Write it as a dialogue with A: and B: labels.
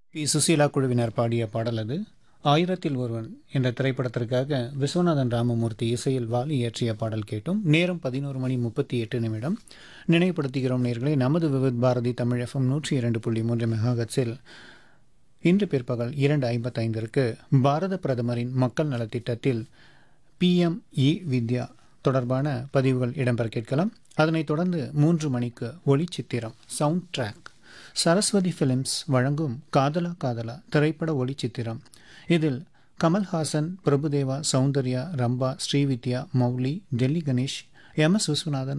A: B Susheela குழுவினர் பாடிய பாடல் அது ஆயிரத்தில் ஒருவன் என்ற திரைப்படத்திற்காக விஸ்வநாதன் ராமமூர்த்தி இசையில் வாலி இயற்றிய பாடல் கேட்டும் நேரம் பதினோரு மணி முப்பத்தி எட்டு நிமிடம் நினைவுபடுத்துகிறோம் நேர்களை நமது விவித் பாரதி தமிழ் எஃப்எம் நூற்றி இரண்டு புள்ளி மூன்று மெகாகட்ஸில் இன்று பிற்பகல் இரண்டு ஐம்பத்தைந்திற்கு பாரத பிரதமரின் மக்கள் நலத்திட்டத்தில் பிஎம் இ வித்யா தொடர்பான பதிவுகள் இடம்பெற கேட்கலாம் அதனைத் தொடர்ந்து மூன்று மணிக்கு ஒளிச்சித்திரம் சவுண்ட் ட்ராக் சரஸ்வதி ஃபிலிம்ஸ் வழங்கும் காதலா காதலா திரைப்பட ஒளிச்சித்திரம் இதில் கமல்ஹாசன் பிரபுதேவா சௌந்தர்யா ரம்பா ஸ்ரீவித்யா மௌலி டெல்லி கணேஷ் எம் எஸ் விஸ்வநாதன்